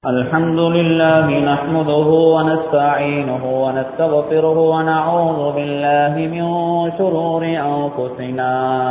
الحمد لله نحمده ونستعينه ونستغفره ونعوذ بالله من شرور أنفسنا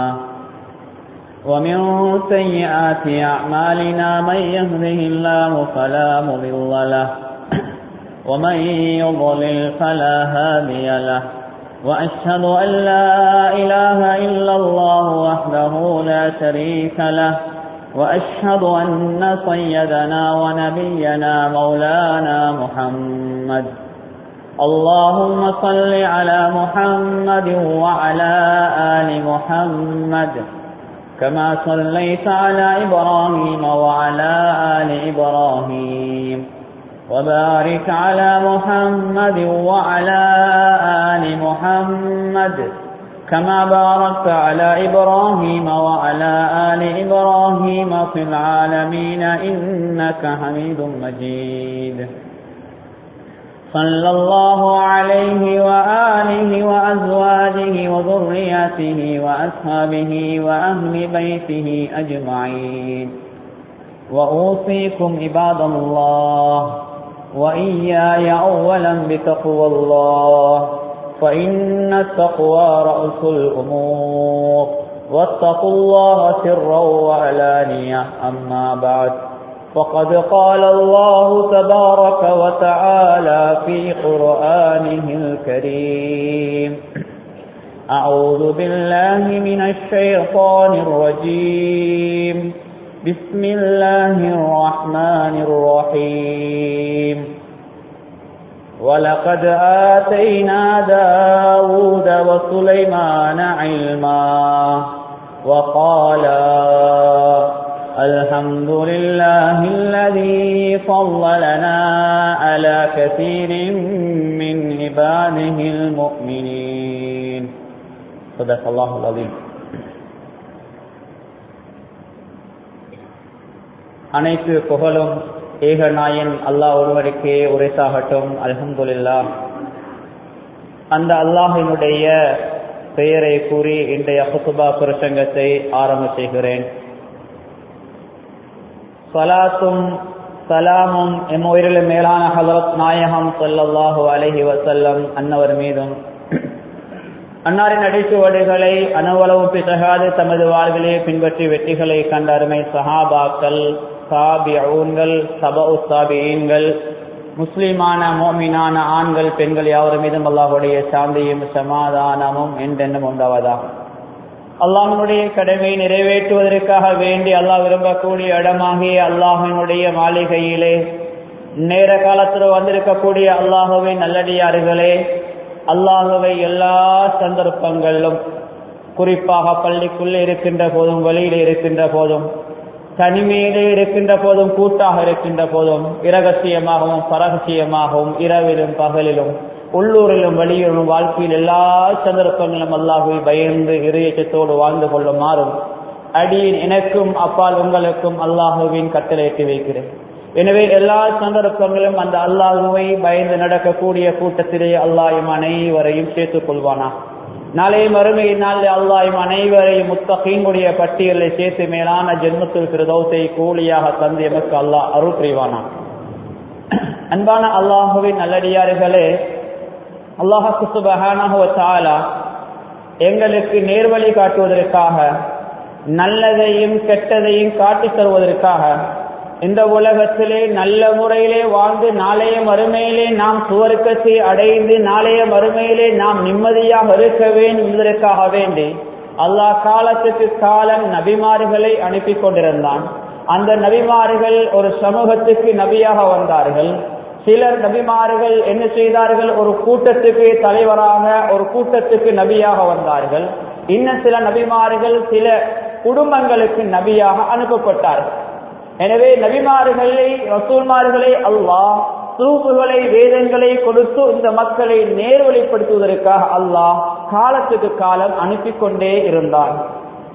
ومن سيئات أعمالنا من يهده الله فلا مضل له ومن يضلل فلا هادي له وأشهد أن لا إله إلا الله وحده لا شريك له وأشهد أن سيدنا ونبينا مولانا محمد اللهم صل على محمد وعلى آل محمد كما صليت على إبراهيم وعلى آل إبراهيم وبارك على محمد وعلى آل محمد كما باركت على إبراهيم وعلى آل إبراهيم في العالمين إنك حميد مجيد صلى الله عليه وآله وأزواجه وذرياته وأصحابه وأهل بيته أجمعين وأوصيكم عباد الله وإياي أولا بتقوى الله فإن التقوى رأس الأمور واتقوا الله سرا وعلانية أما بعد فقد قال الله تبارك وتعالى في قرآنه الكريم أعوذ بالله من الشيطان الرجيم بسم الله الرحمن الرحيم ولقد آتينا داود وسليمان علما وقالا الحمد لله الذي فضلنا على كثير من عباده المؤمنين صدق الله العظيم அனைத்து புகழும் ஏக நாயன் அல்லாஹ் ஒருவருக்கே உரைத்தாகட்டும் அலமதுல்லா அந்த அல்லாஹினுடைய பெயரை கூறி இன்றைய ஹுசுபா பிரசங்கத்தை ஆரம்ப செய்கிறேன் சலாத்தும் சலாமும் எம் உயிரிலும் மேலான ஹலரத் நாயகம் சொல்லல்லாஹு அலஹி வசல்லம் அன்னவர் மீதும் அன்னாரின் அடிச்சுவடுகளை அணுவளவும் பிசகாது தமது வாழ்விலே பின்பற்றி வெற்றிகளை கண்ட அருமை சஹாபாக்கள் சாபியூன்கள் சப உஸ்தாபியீன்கள் முஸ்லிமான மோமினான ஆண்கள் பெண்கள் யாவர் மீதும் அல்லாஹுடைய சாந்தியும் சமாதானமும் என்றென்னும் உண்டாவதா அல்லாஹனுடைய கடமை நிறைவேற்றுவதற்காக வேண்டி அல்லாஹ் விரும்பக்கூடிய இடமாகிய அல்லாஹினுடைய மாளிகையிலே நேர காலத்தில் வந்திருக்கக்கூடிய அல்லாஹுவின் நல்லடியார்களே அல்லாஹுவை எல்லா சந்தர்ப்பங்களிலும் குறிப்பாக பள்ளிக்குள்ளே இருக்கின்ற போதும் வெளியில் இருக்கின்ற போதும் தனிமையிலே இருக்கின்ற போதும் கூட்டாக இருக்கின்ற போதும் இரகசியமாகவும் பரகசியமாகவும் இரவிலும் பகலிலும் உள்ளூரிலும் வெளியிலும் வாழ்க்கையில் எல்லா சந்தர்ப்பங்களும் அல்லாஹுவை பயந்து இறையச்சத்தோடு வாழ்ந்து கொள்ளுமாறும் அடியின் எனக்கும் அப்பால் உங்களுக்கும் அல்லாஹுவின் கட்டளையிட்டு வைக்கிறேன் எனவே எல்லா சந்தர்ப்பங்களும் அந்த அல்லாஹுவை பயந்து நடக்கக்கூடிய கூட்டத்திலே அல்லாஹும் அனைவரையும் சேர்த்துக் கொள்வானா நாளைய மறுமை நாளில் அல்லாஹும் அனைவரையும் முத்தகீனுடைய பட்டியலை சேர்த்து மேலான ஜென்மத்தில் பிரதோசை கூலியாக தந்து எமக்கு அல்லாஹ் அருள் புரிவானா அன்பான அல்லாஹுவின் நல்லடியார்களே அல்லாஹு சுபஹானா எங்களுக்கு நேர்வழி காட்டுவதற்காக நல்லதையும் கெட்டதையும் காட்டி தருவதற்காக இந்த உலகத்திலே நல்ல முறையிலே வாழ்ந்து நாளைய மறுமையிலே நாம் சுவர்க்கத்தை அடைந்து நாளைய மறுமையிலே நாம் நிம்மதியாக இருக்க வேண்டும் என்பதற்காக வேண்டி அல்லாஹ் காலத்துக்கு காலம் நபிமார்களை அனுப்பி கொண்டிருந்தான் அந்த நபிமார்கள் ஒரு சமூகத்துக்கு நபியாக வந்தார்கள் சிலர் நபிமார்கள் என்ன செய்தார்கள் ஒரு கூட்டத்துக்கு தலைவராக ஒரு கூட்டத்துக்கு நபியாக வந்தார்கள் இன்னும் சில நபிமார்கள் சில குடும்பங்களுக்கு நபியாக அனுப்பப்பட்டார்கள் எனவே நபிமார்களை ரசூல்மார்களை அல்லாஹ் தூப்புகளை வேதங்களை கொடுத்து இந்த மக்களை நேர்வழிப்படுத்துவதற்காக அல்லாஹ் காலத்துக்கு காலம் அனுப்பி கொண்டே இருந்தான்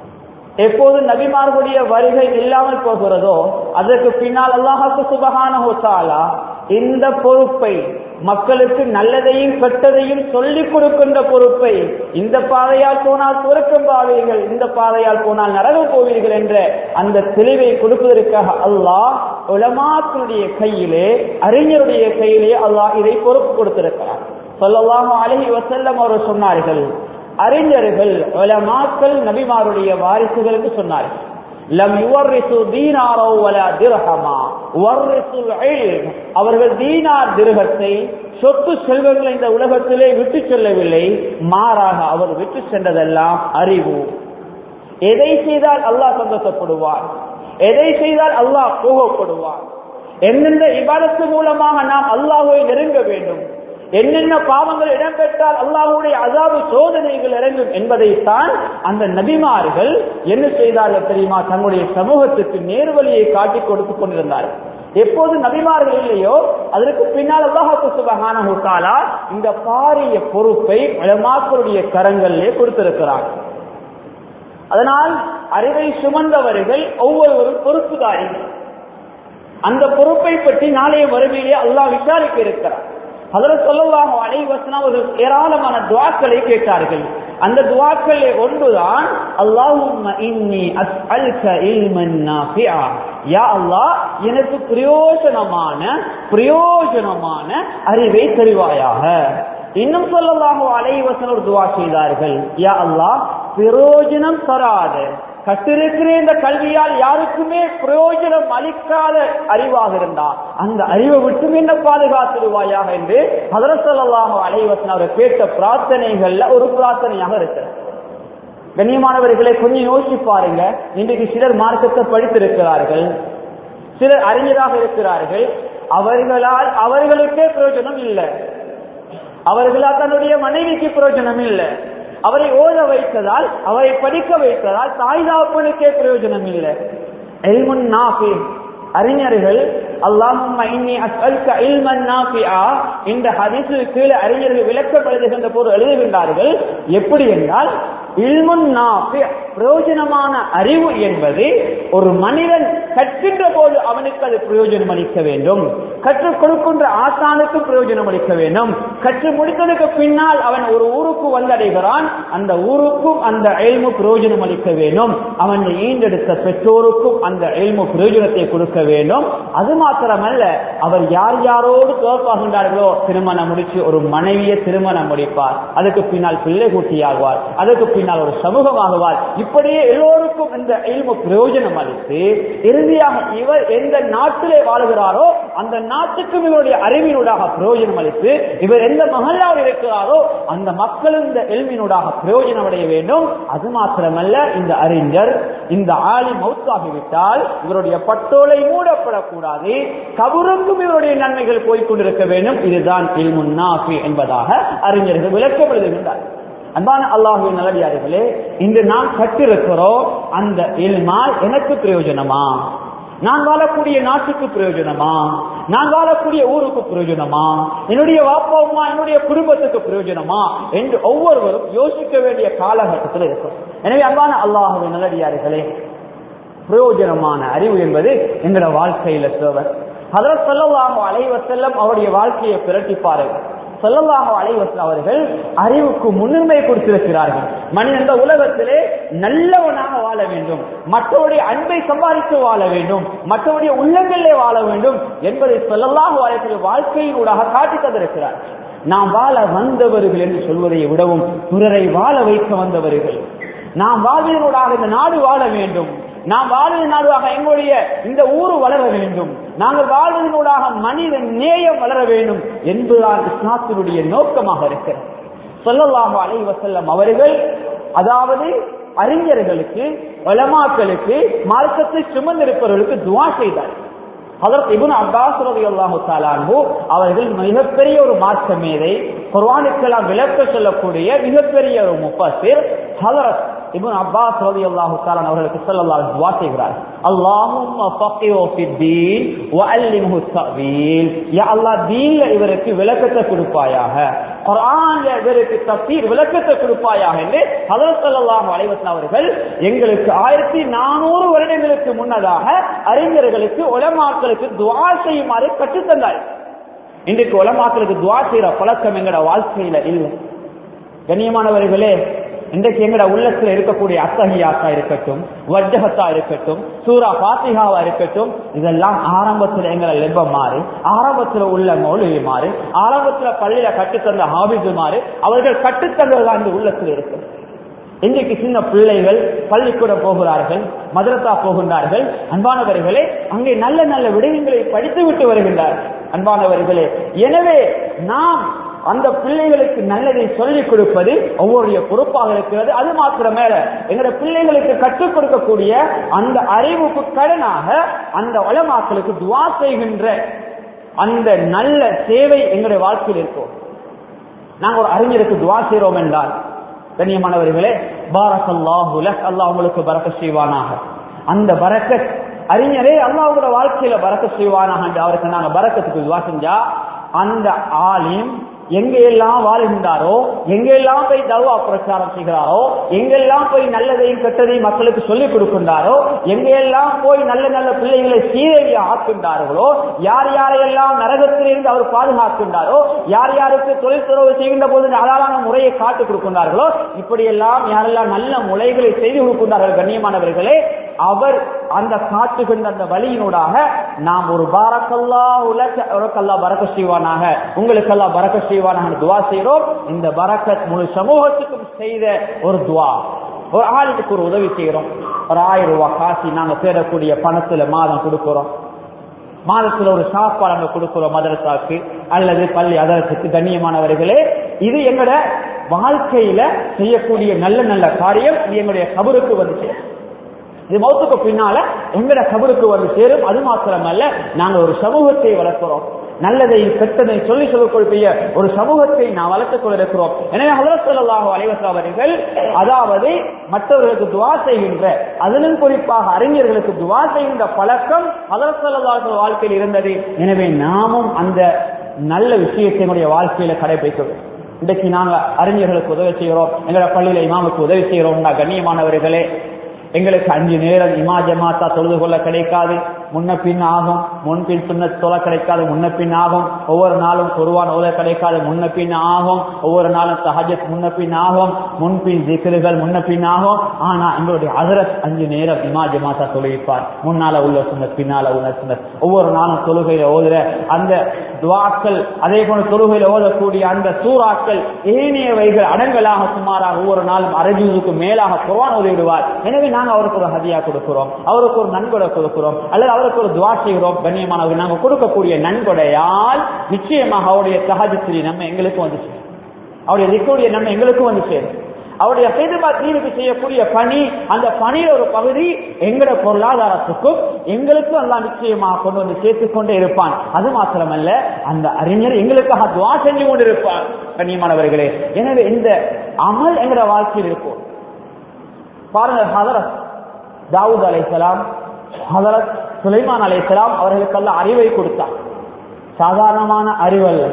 எப்போது நபிமார்களுடைய வருகை இல்லாமல் போகிறதோ அதற்கு பின்னால் அல்லாஹாக்கு சுபகான ஹோசாலா இந்த பொறுப்பை மக்களுக்கு நல்லதையும் கெட்டதையும் சொல்லிக் கொடுக்கின்ற பொறுப்பை இந்த பாதையால் போனால் துறக்கம் பாவீர்கள் இந்த பாதையால் போனால் நரகம் போவீர்கள் என்ற அந்த தெளிவை கொடுப்பதற்காக அல்லாஹ் உலமாக்களுடைய கையிலே அறிஞருடைய கையிலே அல்லாஹ் இதை பொறுப்பு கொடுத்திருக்கிறார் சொல்லலாம் அழகி வசல்லம் அவர் சொன்னார்கள் அறிஞர்கள் உலமாக்கள் நபிமாருடைய வாரிசுகளுக்கு சொன்னார்கள் லம் யுவர்ரிசு தீனாரோ வலா திர்ஹமா வர்ரிசுல் இல்ம் அவர்கள் தீனார் திருகத்தை சொத்து செல்வங்களை இந்த உலகத்திலே விட்டு செல்லவில்லை மாறாக அவர் விட்டு சென்றதெல்லாம் அறிவு எதை செய்தால் அல்லாஹ் சந்தோஷப்படுவார் எதை செய்தால் அல்லாஹ் கோபப்படுவார் எந்தெந்த இபாதத்து மூலமாக நாம் அல்லாஹுவை நெருங்க வேண்டும் என்னென்ன பாவங்கள் இடம்பெற்றால் அல்லாஹுடைய அதாவது சோதனைகள் இறங்கும் என்பதைத்தான் அந்த நபிமார்கள் என்ன செய்தார்கள் தெரியுமா தங்களுடைய சமூகத்துக்கு நேர்வழியை காட்டிக் கொடுத்து கொண்டிருந்தார்கள் எப்போது நபிமார்கள் இல்லையோ அதற்கு பின்னால் அல்லாஹாக்கு சுபகான ஹுத்தாலா இந்த பாரிய பொறுப்பை உலமாக்களுடைய கரங்களிலே கொடுத்திருக்கிறார் அதனால் அறிவை சுமந்தவர்கள் ஒவ்வொருவரும் பொறுப்புதாரிகள் அந்த பொறுப்பை பற்றி நாளைய வறுமையிலே அல்லாஹ் விசாரிக்க இருக்கிறார் அதில் சொல்லலாம் அனைவசனம் அவர்கள் ஏராளமான துவாக்களை கேட்டார்கள் அந்த துவாக்கள் ஒன்றுதான் அல்லாஹும் இன்னி அஸ்அல்க இல்மன் நாஃபிஆ யா அல்லாஹ் எனக்கு பிரயோஜனமான பிரயோஜனமான அறிவை தருவாயாக இன்னும் சொல்லலாம் அலைவசன் ஒரு துவா செய்தார்கள் யா அல்லாஹ் பிரயோஜனம் தராத கட்டிருக்கிற இந்த கல்வியால் யாருக்குமே பிரயோஜனம் அளிக்காத அறிவாக இருந்தா அந்த அறிவை விட்டும் என்ன பாதுகாத்துருவாயாக என்று அதரசல்லாம அலைவசன் அவர் கேட்ட பிரார்த்தனைகள்ல ஒரு பிரார்த்தனையாக இருக்கிறது கண்ணியமானவர்களை கொஞ்சம் யோசிச்சு பாருங்க இன்றைக்கு சிலர் மார்க்கத்தை படித்திருக்கிறார்கள் சிலர் அறிஞராக இருக்கிறார்கள் அவர்களால் அவர்களுக்கே பிரயோஜனம் இல்லை அவர்களால் தன்னுடைய மனைவிக்கு பிரயோஜனம் இல்லை அவரை ஓத வைத்ததால் அவரை படிக்க வைத்ததால் தாய் தாப்பனுக்கே பிரயோஜனம் இல்லை எல்முன் நாஃபி அறிஞர்கள் அல்லாஹும் இந்த ஹதீஸு கீழே அறிஞர்கள் விளக்கம் எழுதுகின்ற போது எழுதுகின்றார்கள் எப்படி என்றால் இல்முன் பிரயோஜனமான அறிவு என்பது ஒரு மனிதன் கற்கின்ற போது அவனுக்கு அது பிரயோஜனம் அளிக்க வேண்டும் கற்றுக் கொடுக்கின்ற ஆசானுக்கு பிரயோஜனம் அளிக்க வேண்டும் கற்று முடித்ததுக்கு பின்னால் அவன் ஒரு ஊருக்கு வந்தடைகிறான் அந்த ஊருக்கும் அந்த எல்மு பிரயோஜனம் அளிக்க வேண்டும் அவன் ஈண்டெடுத்த பெற்றோருக்கும் அந்த எல்மு பிரயோஜனத்தை கொடுக்க வேண்டும் அது மாத்திரமல்ல அவர் யார் யாரோடு தோற்பாகின்றார்களோ திருமணம் முடிச்சு ஒரு மனைவியை திருமணம் முடிப்பார் அதுக்கு பின்னால் பிள்ளை குட்டியாகுவார் அதுக்கு பின்னால் ஒரு சமூகமாகுவார் இப்படியே எல்லோருக்கும் இந்த இல்மு பிரயோஜனம் அளித்து இறுதியாக இவர் எந்த நாட்டிலே வாழ்கிறாரோ அந்த நாட்டுக்கும் இவருடைய அறிவினூடாக பிரயோஜனம் அளித்து இவர் எந்த மகளால் இருக்கிறாரோ அந்த மக்களும் இந்த எல்மினூடாக பிரயோஜனம் அடைய வேண்டும் அது மாத்திரமல்ல இந்த அறிஞர் இந்த ஆளி மௌத்தாகிவிட்டால் இவருடைய பட்டோலை மூடப்படக்கூடாது கபருக்கும் இவருடைய நன்மைகள் போய்கொண்டிருக்க வேண்டும் இதுதான் இல்முன்னாஃபி என்பதாக அறிஞர்கள் விளக்கப்படுகின்றார் அன்பான அல்லாஹுவின் நல்லடியார்களே இன்று நாம் கற்றிருக்கிறோம் அந்த இல்மால் எனக்கு பிரயோஜனமா நான் வாழக்கூடிய நாட்டுக்கு பிரயோஜனமா நான் வாழக்கூடிய ஊருக்கு பிரயோஜனமா என்னுடைய வாப்பா அம்மா என்னுடைய குடும்பத்துக்கு பிரயோஜனமா என்று ஒவ்வொருவரும் யோசிக்க வேண்டிய காலகட்டத்தில் இருக்கும் எனவே அன்பான அல்லாஹுவின் நல்லடியார்களே பிரயோஜனமான அறிவு என்பது எங்களோட வாழ்க்கையில சேவர் அதில் சொல்லலாம் அலைவசல்லம் அவருடைய வாழ்க்கையை பிரட்டிப்பார்கள் சொல்லலாக அலைவசல் அவர்கள் அறிவுக்கு முன்னுரிமை கொடுத்திருக்கிறார்கள் மனிதன் இந்த உலகத்திலே நல்லவனாக வாழ வேண்டும் மற்றவருடைய அன்பை சம்பாதித்து வாழ வேண்டும் மற்றவருடைய உள்ளங்களிலே வாழ வேண்டும் என்பதை சொல்லலாக வாழ்க்கை வாழ்க்கையினூடாக காட்டி தந்திருக்கிறார் நாம் வாழ வந்தவர்கள் என்று சொல்வதை விடவும் பிறரை வாழ வைக்க வந்தவர்கள் நாம் வாழ்வதனூடாக இந்த நாடு வாழ வேண்டும் நாம் வாழ்வது நாடுவாக எங்களுடைய இந்த ஊர் வளர வேண்டும் நாங்கள் வாழ்வதனூடாக மனித நேயம் வளர வேண்டும் என்பதுதான் இஸ்லாத்தினுடைய நோக்கமாக இருக்கிறது சொல்லலாம் அலை வசல்லம் அவர்கள் அதாவது அறிஞர்களுக்கு வளமாக்களுக்கு மார்க்கத்தை சுமந்திருப்பவர்களுக்கு துவா செய்தார் அதற்கு இபுன் அப்பாஸ் ரவி அல்லாஹு தாலான்பு அவர்கள் மிகப்பெரிய ஒரு மார்க்க மேதை குர்வானுக்கெல்லாம் விளக்க சொல்லக்கூடிய மிகப்பெரிய ஒரு முப்பாசிர் ஹலரத் இப்னு அப்பாஸ் ரலியல்லாஹு தஆலா அவர்களுக்கு ஸல்லல்லாஹு அலைஹி துஆ செய்கிறார் அல்லாஹும்ம ஃபக்ஹிஹு ஃபித்தீன் வஅல்லிம்ஹு தஅவீல் யா அல்லாஹ் தீன்ல இவருக்கு விளக்கத்தை கொடுப்பாயாக குர்ஆன்ல இவருக்கு தஃசீர் விளக்கத்தை கொடுப்பாயாக என்று ஹஜரத் ஸல்லல்லாஹு அலைஹி வஸல்லம் அவர்கள் எங்களுக்கு 1400 வருடங்களுக்கு முன்னதாக அறிஞர்களுக்கு உலமாக்களுக்கு துஆ செய்யுமாறு கற்றுத் தந்தார் இன்றைக்கு உலமாக்களுக்கு துஆ செய்யற பழக்கம் எங்கட வாழ்க்கையில இல்லை கண்ணியமானவர்களே இன்றைக்கு எங்கட உள்ளத்துல இருக்கக்கூடிய அத்தகையாக்கா இருக்கட்டும் வஜ்ஜகத்தா இருக்கட்டும் சூரா பாத்திகாவா இருக்கட்டும் இதெல்லாம் ஆரம்பத்துல எங்களை லெப்ப மாறு ஆரம்பத்துல உள்ள மௌலவி மாறு ஆரம்பத்துல பள்ளியில கட்டுத்தந்த ஹாபிது மாறு அவர்கள் கட்டுத்தந்ததுதான் இந்த உள்ளத்துல இருக்கு இன்றைக்கு சின்ன பிள்ளைகள் பள்ளிக்கூடம் போகிறார்கள் மதரசா போகின்றார்கள் அன்பானவர்களே அங்கே நல்ல நல்ல விடயங்களை படித்து விட்டு வருகின்றார்கள் அன்பானவர்களே எனவே நாம் அந்த பிள்ளைகளுக்கு நல்லதை சொல்லிக் கொடுப்பது ஒவ்வொருடைய பொறுப்பாக இருக்கிறது அது மாத்திரமேல எங்களுடைய பிள்ளைகளுக்கு கற்றுக் கொடுக்கக்கூடிய அந்த அறிவுக்கு கடனாக அந்த வளமாக்களுக்கு துவா செய்கின்ற அந்த நல்ல சேவை எங்களுடைய வாழ்க்கையில் இருக்கும் நாங்க ஒரு அறிஞருக்கு துவா செய்கிறோம் என்றால் கண்ணியமானவர்களே பாரக்கல்லாஹு லக் அல்லாஹ் உங்களுக்கு பரக்க செய்வானாக அந்த பரக்கத் அறிஞரே அல்லாஹ்வோட வாழ்க்கையில பரக்க செய்வானாக என்று அவருக்கு நாங்க பரக்கத்துக்கு துவா செஞ்சா அந்த ஆலிம் எங்கெல்லாம் வாழ்கின்றாரோ எங்கெல்லாம் போய் தவா பிரச்சாரம் செய்கிறாரோ எங்கெல்லாம் போய் நல்லதையும் கெட்டதையும் மக்களுக்கு சொல்லிக் கொடுக்கின்றாரோ எங்கெல்லாம் போய் நல்ல நல்ல பிள்ளைகளை சீரழிய ஆக்கின்றார்களோ யார் யாரையெல்லாம் நரகத்திலிருந்து அவர் பாதுகாக்கின்றாரோ யார் யாருக்கு தொழில் துறவு செய்கின்ற போது அழகான முறையை காட்டுக் கொடுக்கின்றார்களோ இப்படியெல்லாம் யாரெல்லாம் நல்ல முறைகளை செய்து கொடுக்கின்றார்கள் கண்ணியமானவர்களே அவர் அந்த காட்டுகின்ற அந்த வழியினூடாக நாம் ஒரு பாரக்கல்லா உலகல்லா பறக்க செய்வானாக உங்களுக்கெல்லாம் பறக்க செய்வானாக துவா செய்கிறோம் இந்த பரக்கத் முழு சமூகத்துக்கும் செய்த ஒரு துவா ஒரு ஆளுக்கு ஒரு உதவி செய்கிறோம் ஒரு ஆயிரம் ரூபாய் காசி நாங்க தேடக்கூடிய பணத்துல மாதம் கொடுக்கிறோம் மாதத்துல ஒரு சாப்பாடு அங்க கொடுக்கிறோம் மதரசாக்கு அல்லது பள்ளி அதரசுக்கு கண்ணியமானவர்களே இது எங்களோட வாழ்க்கையில செய்யக்கூடிய நல்ல நல்ல காரியம் இது எங்களுடைய கபருக்கு வந்து சேரும் இது மௌத்துக்கு பின்னால எங்கட கபருக்கு வந்து சேரும் அது மாத்திரமல்ல நாங்க ஒரு சமூகத்தை வளர்க்கிறோம் நல்லதை கெட்டதை சொல்லி சொல்லக்கூடிய ஒரு சமூகத்தை நாம் வளர்த்துக் கொண்டிருக்கிறோம் எனவே ஹலரசல்லாஹு அலைவசம் அவர்கள் அதாவது மற்றவர்களுக்கு துவா செய்கின்ற அதிலும் குறிப்பாக அறிஞர்களுக்கு துவா செய்கின்ற பழக்கம் ஹலரசல்லாஹு வாழ்க்கையில் இருந்தது எனவே நாமும் அந்த நல்ல விஷயத்தை என்னுடைய வாழ்க்கையில கடைபிடிக்கிறோம் இன்றைக்கு நாங்க அறிஞர்களுக்கு உதவி செய்கிறோம் எங்களோட பள்ளியில இமாமுக்கு உதவி செய்கிறோம் கண்ணியமானவர்களே எங்களுக்கு அஞ்சு நேரம் இமா ஜமாத்தா தொழுது கொள்ள கிடைக்காது முன்ன பின் ஆகும் முன்பின் சுண்ண தொலை கிடைக்காது முன்ன பின் ஆகும் ஒவ்வொரு நாளும் குருவான் ஓத கிடைக்காது முன்ன பின் ஆகும் ஒவ்வொரு நாளும் சஹஜத் முன்ன பின் ஆகும் முன்பின் ஜிக்கிர்கள் முன்ன பின் ஆகும் ஆனா எங்களுடைய அதரத் அஞ்சு நேரம் இமா ஜமாத்தா தொழுவிப்பார் முன்னால உள்ள சுண்ணத் பின்னால உள்ள சுண்ணத் ஒவ்வொரு நாளும் தொழுகையில ஓதுற அந்த துவாக்கள் அதே போல தொழுகையில ஓதக்கூடிய அந்த சூறாக்கள் ஏனையவைகள் அடங்கலாக சுமாராக ஒவ்வொரு நாளும் அரஜூதுக்கு மேலாக குர்ஆன் ஓதி விடுவார் எனவே நாங்க அவருக்கு ஒரு ஹதியா கொடுக்கிறோம் அவருக்கு ஒரு நன்கொடை கொடுக்கிறோம் அல்லது அவருக்கு ஒரு துவா செய்கிறோம் கண்ணியமானவர்கள் நாங்க கொடுக்கக்கூடிய நன்கொடையால் நிச்சயமாக அவருடைய சகஜத்திரி நம்ம எங்களுக்கு வந்து சேரும் அவருடைய திக்குடைய நம்ம எங்களுக்கும் வந்து சேரும் அவருடைய செய்துபா தீனுக்கு செய்யக்கூடிய பணி அந்த பணியில ஒரு பகுதி எங்கட பொருளாதாரத்துக்கும் எங்களுக்கும் எல்லாம் நிச்சயமாக கொண்டு வந்து சேர்த்துக் கொண்டே இருப்பான் அது மாத்திரமல்ல அந்த அறிஞர் எங்களுக்காக துவா செஞ்சு கொண்டு இருப்பான் கண்ணியமானவர்களே எனவே இந்த அமல் எங்கட வாழ்க்கையில் இருக்கும் பாருங்க ஹதரத் தாவூத் அலைசலாம் ஹதரத் சுலைமான் அலைசலாம் அவர்களுக்கெல்லாம் அறிவை கொடுத்தார் சாதாரணமான அறிவல்ல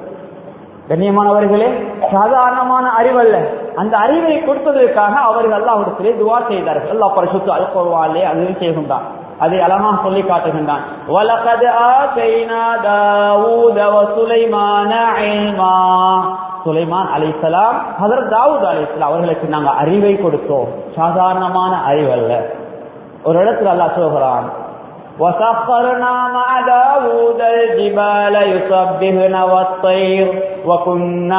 கண்ணியமானவர்களே சாதாரணமான அறிவல்ல அந்த அறிவை கொடுத்ததற்காக அவர்கள் அல்லாஹிடத்திலே துவா செய்தார்கள் அல்லாஹ் பரிசுத்து அல்கோவாலே அதுவும் செய்கின்றான் அதை அழகாக சொல்லி காட்டுகின்றான் وَلَقَدْ آتَيْنَا دَاوُودَ وَسُلَيْمَانَ عِلْمًا சுலைமான் அலைசலாம் ஹதரத் தாவூத் அலைசலாம் அவர்களுக்கு நாங்க அறிவை கொடுத்தோம் சாதாரணமான அறிவல்ல ஒரு இடத்துல அல்லாஹ் சொல்கிறான் وسخرنا مع داود الجبال يسبحن والطير وكنا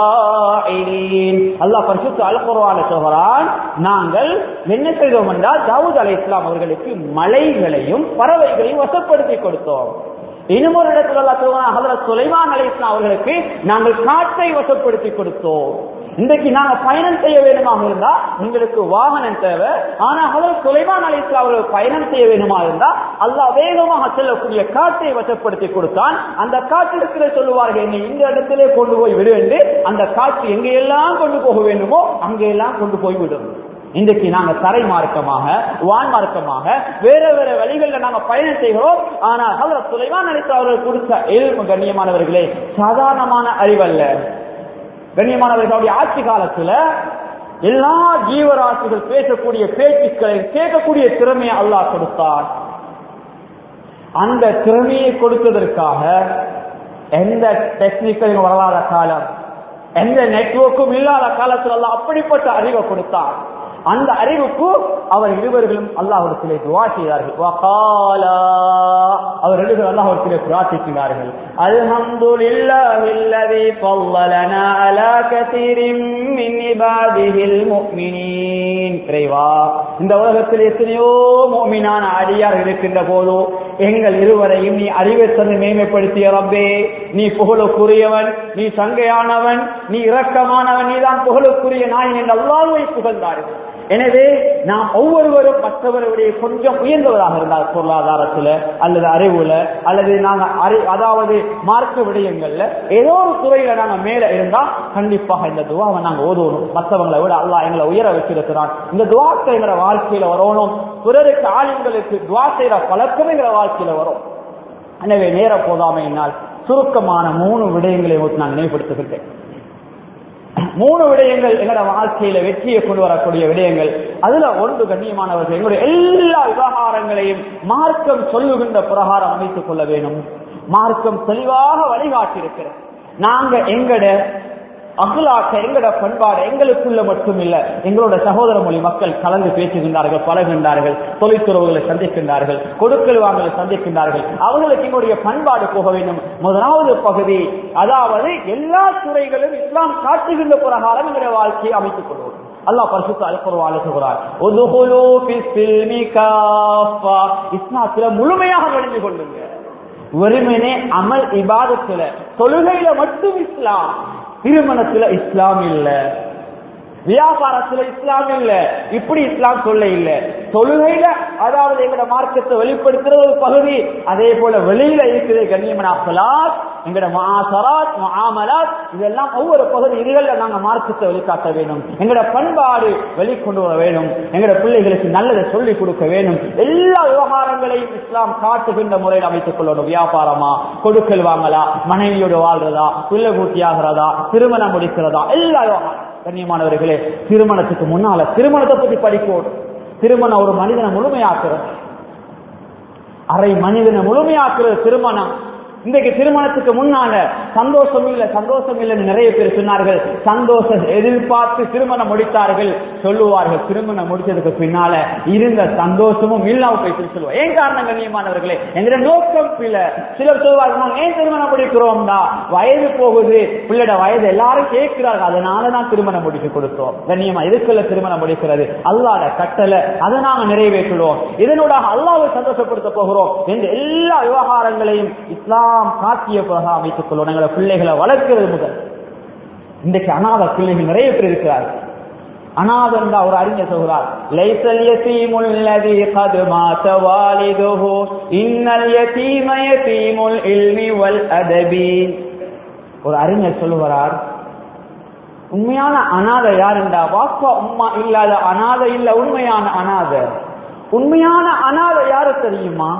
فاعلين அல்லாஹ் பரிசுத்த அல் குர்ஆன்ல சொல்கிறான் நாங்கள் என்ன செய்தோம் என்றால் தாவூத் அலைஹிஸ்ஸலாம் அவர்களுக்கு மலைகளையும் பறவைகளையும் வசப்படுத்தி கொடுத்தோம் இன்னும் ஒரு இடத்துல அல்லாஹ் சொல்கிறான் ஹஜரத் சுலைமான் அலைஹிஸ்ஸலாம் அவர்களுக்கு நாங்கள் காற்றை வசப்படுத்தி கொடுத்தோம் இன்றைக்கு நாங்க பயணம் செய்ய வேண்டுமாக இருந்தா உங்களுக்கு வாகனம் தேவை ஆனா அவர் சுலைமான் அலிஸ்லா அவர்கள் பயணம் செய்ய வேண்டுமா இருந்தா அல்லாஹ் வேகமாக செல்லக்கூடிய காற்றை வசப்படுத்தி கொடுத்தான் அந்த காற்றிடத்திலே சொல்லுவார்கள் என்னை இந்த இடத்திலே கொண்டு போய் விடு என்று அந்த காற்று எங்கெல்லாம் கொண்டு போக வேண்டுமோ அங்கெல்லாம் கொண்டு போய் விடும் இன்றைக்கு நாங்க தரை மார்க்கமாக வான் மார்க்கமாக வேற வேற வழிகளில் நாங்க பயணம் செய்கிறோம் ஆனால் ஹதரத் சுலைமான் அலிஸ்லாம் அவர்கள் கொடுத்த எல்மு கண்ணியமானவர்களே சாதாரணமான அறிவல்ல கண்ணியமானவர்களுடைய ஆட்சி காலத்துல எல்லா ஜீவராசிகள் பேசக்கூடிய பேச்சுக்களை கேட்கக்கூடிய திறமையை அல்லாஹ் கொடுத்தார் அந்த திறமையை கொடுத்ததற்காக எந்த டெக்னிக்கலும் வராத காலம் எந்த நெட்வொர்க்கும் இல்லாத காலத்தில் அல்லாஹ் அப்படிப்பட்ட அறிவை கொடுத்தார் அந்த அறிவுக்கு அவர் இருவர்களும் அல்லாஹிடத்திலே துவா செய்தார்கள் வகாலா அவர் இருவரும் அல்லாஹிடத்திலே பிரார்த்திக்கிறார்கள் அல்ஹம்துலில்லாஹில்லதி ஃபல்லலனா அலா கதீரின் மின் இபாதிஹில் முஃமினீன் இறைவா இந்த உலகத்தில் எத்தனையோ முஃமினான அடியார் இருக்கின்ற போதோ எங்கள் இருவரையும் நீ அறிவை தந்து மேன்மைப்படுத்திய ரப்பே நீ புகழுக்குரியவன் நீ சங்கையானவன் நீ இரக்கமானவன் நீதான் புகழுக்குரிய நாயன் என்று அல்லாஹ்வை புகழ்ந்தார்கள் எனவே நாம் ஒவ்வொருவரும் மற்றவருடைய கொஞ்சம் உயர்ந்தவராக இருந்தால் பொருளாதாரத்துல அல்லது அறிவுல அல்லது நாங்க அறி அதாவது மார்க்க விடயங்கள்ல ஏதோ ஒரு துறையில நாங்க மேல இருந்தா கண்டிப்பாக இந்த துவாவை நாங்க ஓதணும் மற்றவங்களை விட அல்லாஹ் எங்களை உயர வச்சிருக்கிறான் இந்த துவாக்கள் எங்களை வாழ்க்கையில வரணும் பிறருக்கு ஆளுங்களுக்கு துவா செய்யற பழக்கம் எங்களை வாழ்க்கையில வரும் எனவே நேர போதாமையினால் சுருக்கமான மூணு விடயங்களை நான் நினைவுபடுத்துகின்றேன் மூணு விடயங்கள் எங்களோட வாழ்க்கையில வெற்றியை கொண்டு வரக்கூடிய விடயங்கள் அதுல ஒன்று கண்ணியமானவர்கள் எங்களுடைய எல்லா விவகாரங்களையும் மார்க்கம் சொல்லுகின்ற பிரகாரம் அமைத்துக் கொள்ள வேண்டும் மார்க்கம் தெளிவாக வழிகாட்டி இருக்கிறது நாங்க எங்கட அகலாக்க எங்கட பண்பாடு எங்களுக்குள்ள மட்டும் இல்ல எங்களோட சகோதர மொழி மக்கள் கலந்து பேசுகின்றார்கள் பழகின்றார்கள் தொழில்துறவுகளை சந்திக்கின்றார்கள் கொடுக்கல் வாங்கலை சந்திக்கின்றார்கள் அவர்களுக்கு எங்களுடைய பண்பாடு போக வேண்டும் முதலாவது பகுதி அதாவது எல்லா துறைகளும் இஸ்லாம் காட்டுகின்ற பிரகாரம் எங்களுடைய வாழ்க்கையை அமைத்துக் கொள்வோம் அல்லாஹ் பரிசுத்த அல்குர்வான் சொல்கிறார் உதுகுலு ஃபிஸ்ஸில்மி காஃபா இஸ்லாத்துல முழுமையாக நுழைந்து கொள்ளுங்க வெறுமனே அமல் இபாதத்துல தொழுகையில மட்டும் இஸ்லாம் திருமணத்துல இஸ்லாம் இல்ல வியாபாரத்துல இஸ்லாம் இல்ல இப்படி இஸ்லாம் சொல்ல இல்ல தொழுகையில அதாவது எங்கட மார்க்கத்தை வெளிப்படுத்துற ஒரு பகுதி அதே போல வெளியில இருக்குது கண்ணியமனா சலாத் எங்கட மாசராத் மாமலாத் இதெல்லாம் ஒவ்வொரு பகுதி இதுகள்ல நாங்க மார்க்கத்தை வெளிக்காட்ட வேணும் எங்கட பண்பாடு வெளிக்கொண்டு வர வேணும் எங்கட பிள்ளைகளுக்கு நல்லதை சொல்லிக் கொடுக்க வேணும் எல்லா விவகாரங்களையும் இஸ்லாம் காட்டுகின்ற முறையில் அமைத்துக் கொள்ளணும் வியாபாரமா கொடுக்கல் வாங்கலா மனைவியோடு வாழ்றதா பிள்ளை பூர்த்தி ஆகிறதா திருமணம் முடிக்கிறதா எல்லா விவகாரம் கண்ணியமானவர்களே திருமணத்துக்கு முன்னால திருமணத்தை பத்தி படிக்கணும் திருமணம் ஒரு மனிதனை முழுமையாக்குறது அரை மனிதனை முழுமையாக்குறது திருமணம் இன்றைக்கு திருமணத்துக்கு முன்னால சந்தோஷம் இல்ல சந்தோஷம் இல்லைன்னு நிறைய பேர் சொன்னார்கள் சந்தோஷம் எதிர்பார்த்து திருமணம் முடித்தார்கள் சொல்லுவார்கள் திருமணம் முடிச்சதுக்கு பின்னால இருந்த சந்தோஷமும் இல்லாம போய் சொல்லுவார் ஏன் காரணம் கண்ணியமானவர்களே எங்கிற நோக்கம் பிள்ளை சிலர் சொல்வார்கள் நாங்க ஏன் திருமணம் முடிக்கிறோம்டா வயது போகுது பிள்ளைட வயது எல்லாரும் கேட்கிறார்கள் அதனால நான் திருமணம் முடிக்க கொடுத்தோம் கண்ணியமா இதுக்குள்ள திருமணம் முடிக்கிறது அல்லாத கட்டளை அதை நாங்க நிறைவேற்றுவோம் இதனோட அல்லாவை சந்தோஷப்படுத்த போகிறோம் என்று எல்லா விவகாரங்களையும் இஸ்லாம் எல்லாம் காட்டிய பிறகு அமைத்துக் கொள்ளும் எங்களை பிள்ளைகளை வளர்க்கிறது முதல் இன்றைக்கு அநாத பிள்ளைகள் நிறைய பேர் இருக்கிறார்கள் அநாதன் தான் ஒரு அறிஞர் சொல்கிறார் லைசல் யதீமுல் லதி قد مات والده ان اليتيم يتيم العلم والادب ஒரு அறிஞர் சொல்லுகிறார் உண்மையான அநாதை யாருண்டா வாப்பா உம்மா இல்லாத அநாதை இல்ல உண்மையான அநாதை உண்மையான அநாதை யாரு தெரியுமா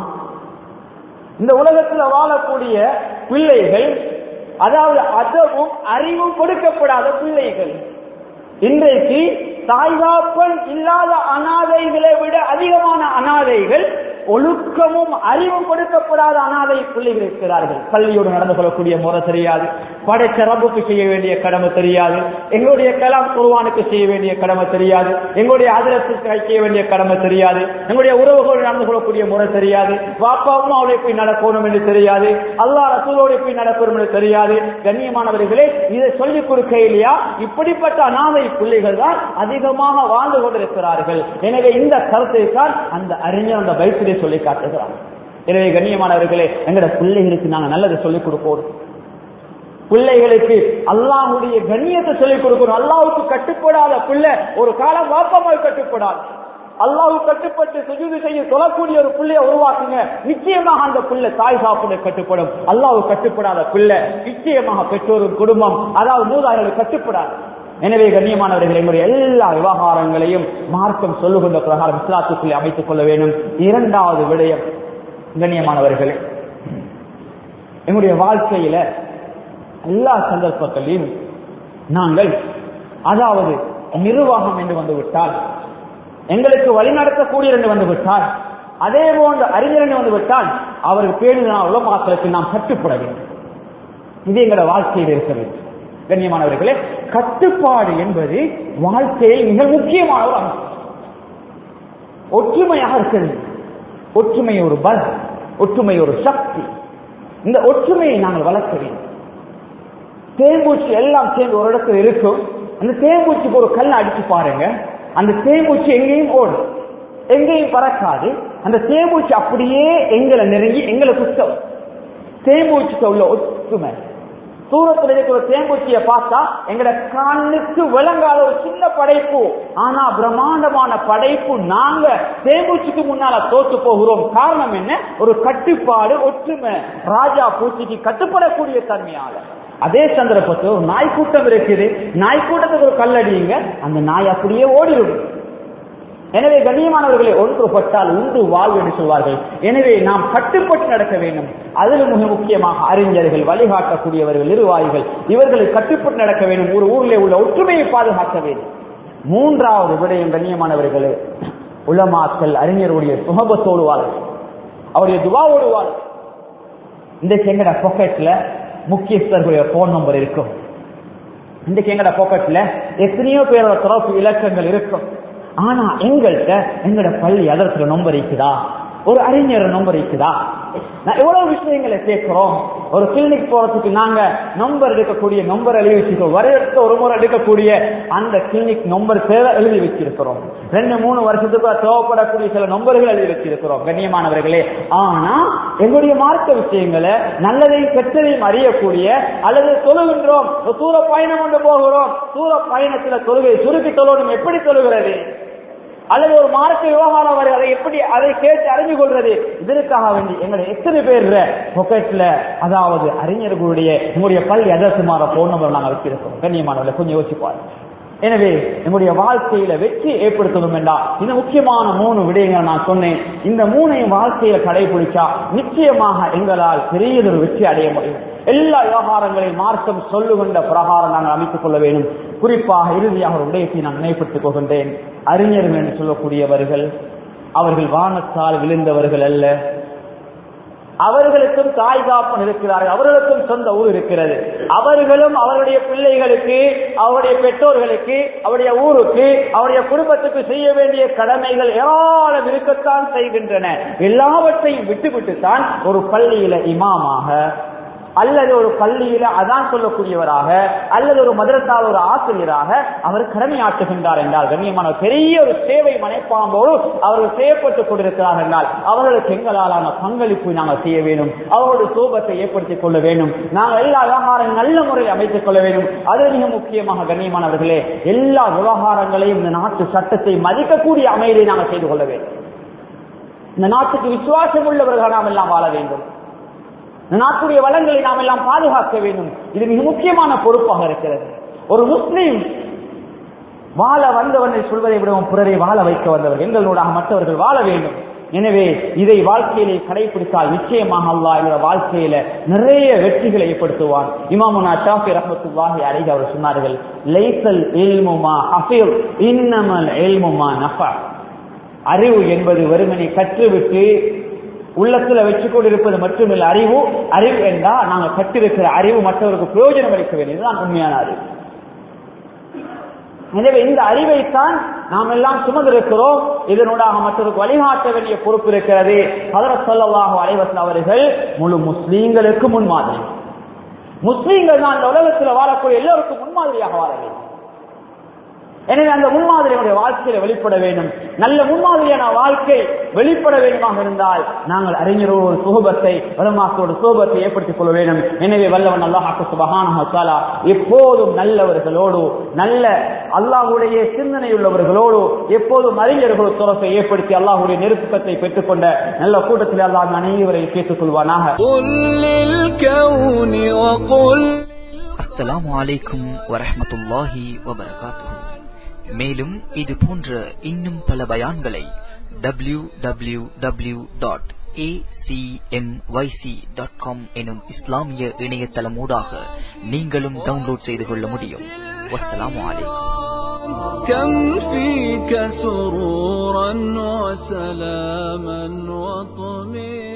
இந்த உலகத்துல வாழக்கூடிய பிள்ளைகள் அதாவது அதவும் அறிவும் கொடுக்கப்படாத பிள்ளைகள் இன்றைக்கு தாய்காப்பன் இல்லாத அனாதைகளை விட அதிகமான அனாதைகள் ஒழுக்கமும் அறிவும் கொடுக்கப்படாத அனாதை பிள்ளைகள் இருக்கிறார்கள் பள்ளியோடு நடந்து கொள்ளக்கூடிய முறை தெரியாது படைச்ச ரப்புக்கு செய்ய வேண்டிய கடமை தெரியாது எங்களுடைய கலாம் குருவானுக்கு செய்ய வேண்டிய கடமை தெரியாது எங்களுடைய அதிரத்துக்கு செய்ய வேண்டிய கடமை தெரியாது எங்களுடைய உறவுகளோடு நடந்து கொள்ளக்கூடிய முறை தெரியாது பாப்பாவும் அவளை போய் நடக்கணும் என்று தெரியாது அல்லா ரசூலோடு போய் நடக்கணும் என்று தெரியாது கண்ணியமானவர்களே இதை சொல்லிக் கொடுக்க இல்லையா இப்படிப்பட்ட அனாதை பிள்ளைகள் தான் அதிகமாக வாழ்ந்து கொண்டிருக்கிறார்கள் எனவே இந்த கருத்தை தான் அந்த அறிஞர் அந்த பைத்திலே சொல்லி காட்டுகிறார் எனவே கண்ணியமானவர்களே எங்களோட பிள்ளைகளுக்கு நாங்கள் நல்லதை சொல்லிக் கொடுப்போம் பிள்ளைகளுக்கு அல்லாஹுடைய கண்ணியத்தை சொல்லிக் கொடுக்கணும் அல்லாவுக்கு கட்டுப்படாத பிள்ளை ஒரு காலம் வாப்பமாய் கட்டுப்படாது அல்லாஹு கட்டுப்பட்டு சுஜூது செய்ய சொல்லக்கூடிய ஒரு பிள்ளைய உருவாக்குங்க நிச்சயமாக அந்த பிள்ளை தாய் சாப்பிட கட்டுப்படும் அல்லாஹு கட்டுப்படாத பிள்ளை நிச்சயமாக பெற்றோரும் குடும்பம் அதாவது மூதார்களுக்கு கட்டுப்படாது எனவே கண்ணியமானவர்கள் எங்களுடைய எல்லா விவகாரங்களையும் மார்க்கம் சொல்லுகின்ற பிரகாரம் இஸ்லாத்துக்குள்ளே அமைத்துக் கொள்ள வேண்டும் இரண்டாவது விடயம் கண்ணியமானவர்களே எங்களுடைய வாழ்க்கையில எல்லா சந்தர்ப்பங்களிலும் நாங்கள் அதாவது நிர்வாகம் என்று வந்துவிட்டால் எங்களுக்கு வழிநடத்தக்கூடிய என்று வந்துவிட்டால் அதே போன்ற அறிஞர் என்று வந்துவிட்டால் அவருக்கு பேணுதலான உலமாக்களுக்கு நாம் கட்டுப்பட வேண்டும் இது எங்களோட வாழ்க்கையில் இருக்க வேண்டும் கண்ணியமானவர்களே கட்டுப்பாடு என்பது வாழ்க்கையில் மிக முக்கியமான ஒரு அம்சம் ஒற்றுமையாக இருக்க வேண்டும் ஒற்றுமை ஒரு பலம் ஒற்றுமை ஒரு சக்தி இந்த ஒற்றுமையை நாங்கள் வளர்க்க வேண்டும் தேம்பூச்சி எல்லாம் சேர்ந்து ஒரு இடத்துல இருக்கும் அந்த தேம்பூச்சிக்கு ஒரு கல் அடிச்சு பாருங்க அந்த தேம்பூச்சி எங்கேயும் ஓடும் எங்கேயும் பறக்காது அந்த தேம்பூச்சி அப்படியே எங்களை நெருங்கி எங்களை குத்தம் தேம்பூச்சிக்கு உள்ள ஒற்றுமை தூரத்தில் இருக்கிற தேம்பூச்சியை பார்த்தா எங்கட கண்ணுக்கு விளங்காத ஒரு சின்ன படைப்பு ஆனா பிரம்மாண்டமான படைப்பு நாங்க தேம்பூச்சிக்கு முன்னால தோத்து போகிறோம் காரணம் என்ன ஒரு கட்டுப்பாடு ஒற்றுமை ராஜா பூச்சிக்கு கட்டுப்படக்கூடிய தன்மையால அதே சந்தர்ப்பத்தில் ஒரு நாய்க்கூட்டம் இருக்குது நாய்க்கூட்டத்துக்கு ஒரு கல்லடியுங்க அந்த நாய் அப்படியே ஓடிடும் எனவே கண்ணியமானவர்களை ஒன்றுபட்டால் உண்டு வாழ்வு என்று சொல்வார்கள் எனவே நாம் கட்டுப்பட்டு நடக்க வேண்டும் அதில் மிக முக்கியமாக அறிஞர்கள் வழிகாட்டக்கூடியவர்கள் நிர்வாகிகள் இவர்களை கட்டுப்பட்டு நடக்க வேண்டும் ஒரு ஊரிலே உள்ள ஒற்றுமையை பாதுகாக்க வேண்டும் மூன்றாவது விடயம் கண்ணியமானவர்களே உலமாக்கல் அறிஞருடைய சுகபத்தோடு வாழ்க்கை அவருடைய துவா ஓடுவார் இன்றைக்கு எங்கட பாக்கெட்ல முக்கியஸ்தர்களுடைய போன் நம்பர் இருக்கும் இன்றைக்கு எங்கட பாக்கெட்ல எத்தனையோ பேரோட தொடர்பு இலக்கங்கள் இருக்கும் ஆனா எங்கள்கிட்ட எங்கட பள்ளி அதற்கு நம்பர் இருக்குதா ஒரு அறிஞர் நம்பர் இருக்குதா நான் எவ்வளவு விஷயங்களை சேர்க்கிறோம் ஒரு கிளினிக் போறதுக்கு நாங்க நம்பர் எடுக்கக்கூடிய நம்பர் எழுதி வச்சிருக்கோம் வருடத்து ஒரு முறை எடுக்கக்கூடிய அந்த கிளினிக் நம்பர் தேவை எழுதி வச்சிருக்கிறோம் ரெண்டு மூணு வருஷத்துக்கு தேவைப்படக்கூடிய சில நம்பர்கள் எழுதி வச்சிருக்கிறோம் கண்ணியமானவர்களே ஆனா எங்களுடைய மார்க்க விஷயங்களை நல்லதையும் கெட்டதையும் அறியக்கூடிய அல்லது தொழுகின்றோம் தூர பயணம் கொண்டு போகிறோம் தூர பயணத்துல தொழுகை சுருக்கி தொழணும் எப்படி தொழுகிறது அல்லது ஒரு மார்க்க விவகாரம் வரை அதை எப்படி அதை கேட்டு அறிந்து கொள்றது இதற்காக வேண்டி எங்களுடைய எத்தனை பேர் பொக்கெட்ல அதாவது அறிஞர்களுடைய உங்களுடைய பள்ளி அதர்சுமார போன் நம்பர் நாங்கள் வச்சிருக்கோம் கண்ணியமானவர்களை கொஞ்சம் யோசிப்பார் எனவே நம்முடைய வாழ்க்கையில வெற்றி ஏற்படுத்தணும் என்றால் இந்த முக்கியமான மூணு விடயங்கள் நான் சொன்னேன் இந்த மூணையும் வாழ்க்கையில கடைபிடிச்சா நிச்சயமாக எங்களால் பெரியதொரு வெற்றி அடைய முடியும் எல்லா விவகாரங்களையும் மார்க்கம் சொல்லுகின்ற பிரகாரம் நாங்கள் அமைத்துக் கொள்ள வேண்டும் குறிப்பாக இறுதியாக ஒரு விடயத்தை நான் நினைப்படுத்திக் கொள்கின்றேன் அறிஞர்கள் என்று சொல்லக்கூடியவர்கள் அவர்கள் வானத்தால் விழுந்தவர்கள் அல்ல அவர்களுக்கும் தாய் காப்பன் இருக்கிறார்கள் அவர்களுக்கும் சொந்த ஊர் இருக்கிறது அவர்களும் அவருடைய பிள்ளைகளுக்கு அவருடைய பெற்றோர்களுக்கு அவருடைய ஊருக்கு அவருடைய குடும்பத்துக்கு செய்ய வேண்டிய கடமைகள் ஏராளம் இருக்கத்தான் செய்கின்றன எல்லாவற்றையும் விட்டுவிட்டுத்தான் ஒரு பள்ளியில இமாமாக அல்லது ஒரு பள்ளியில அதான் சொல்லக்கூடியவராக அல்லது ஒரு மதரசால் ஒரு ஆசிரியராக அவர் கடமையாற்றுகின்றார் என்றால் கண்ணியமான பெரிய ஒரு சேவை மனைப்பாம்போடு அவர்கள் செய்யப்பட்டுக் கொண்டிருக்கிறார்கள் என்றால் அவர்களுக்கு எங்களாலான பங்களிப்பு நாங்கள் செய்ய வேண்டும் அவர்களுடைய சோபத்தை ஏற்படுத்திக் கொள்ள வேண்டும் நாங்கள் எல்லா விவகாரங்களும் நல்ல முறையில் அமைத்துக் கொள்ள வேண்டும் அது மிக முக்கியமாக கண்ணியமானவர்களே எல்லா விவகாரங்களையும் இந்த நாட்டு சட்டத்தை மதிக்கக்கூடிய அமைதியை நாங்கள் செய்து கொள்ள வேண்டும் இந்த நாட்டுக்கு விசுவாசம் உள்ளவர்கள் நாம் எல்லாம் வாழ வேண்டும் நாட்டுடைய வளங்களை நாம் எல்லாம் பாதுகாக்க வேண்டும் இது மிக முக்கியமான பொறுப்பாக இருக்கிறது ஒரு முஸ்லீம் வாழ வந்தவனை சொல்வதை விடவும் பிறரை வாழ வைக்க வந்தவர் எங்களோடாக மற்றவர்கள் வாழ வேண்டும் எனவே இதை வாழ்க்கையிலே கடைபிடித்தால் நிச்சயமாக அல்லா என்ற வாழ்க்கையில நிறைய வெற்றிகளை ஏற்படுத்துவான் இமாமுனா ஷாஃபி ரஹமத்துல்லாஹி அலைஹி அவர் சொன்னார்கள் லைசல் இல்முமா ஹஃபீர் இன்னமல் இல்முமா நஃபா அறிவு என்பது வெறுமனை கற்றுவிட்டு உள்ளத்துல வச்சு கொண்டிருப்பது மட்டுமில்லை அறிவு அறிவு என்றா நாங்க கட்டிருக்கிற அறிவு மற்றவருக்கு பிரயோஜனம் அளிக்க வேண்டியதுதான் உண்மையான அறிவு எனவே இந்த அறிவைத்தான் நாம் எல்லாம் சுமந்திருக்கிறோம் இதனூடாக மற்றவருக்கு வழிகாட்ட வேண்டிய பொறுப்பு இருக்கிறது அதர சொல்லவாக அலைவசல் அவர்கள் முழு முஸ்லீம்களுக்கு முன்மாதிரி முஸ்லீம்கள் தான் இந்த உலகத்தில் வாழக்கூடிய எல்லோருக்கும் முன்மாதிரியாக வாழ வேண்டும் எனவே அந்த முன்மாதிரியுடைய வாழ்க்கையில வெளிப்பட வேண்டும் நல்ல முன்மாதிரியான வாழ்க்கை வெளிப்பட வேண்டுமாக இருந்தால் நாங்கள் அறிஞரோடு சுகபத்தை வலமாக்கோடு சுகபத்தை ஏற்படுத்திக் கொள்ள வேண்டும் எனவே வல்லவன் அல்லாஹாக்கு சுபகானா எப்போதும் நல்லவர்களோடு நல்ல அல்லாஹுடைய சிந்தனை உள்ளவர்களோடு எப்போதும் அறிஞர்களோடு தொடர்பை ஏற்படுத்தி அல்லாஹுடைய நெருக்கத்தை பெற்றுக்கொண்ட நல்ல கூட்டத்தில் அல்லாஹ் அனைவரை கேட்டுக் கொள்வானாக அஸ்ஸலாமு அலைக்கும் வரஹ்மத்துல்லாஹி வபரகாத்துஹு மேலும் இது போன்ற இன்னும் பல பயான்களை W W W dot acmyc.com எனும் இஸ்லாமிய இணையதளமூடாக நீங்களும் டவுன்லோட் செய்து கொள்ள முடியும் வஸ்ஸலாமு அலைக்கும் كم فيك سرورا وسلاما وطمئنا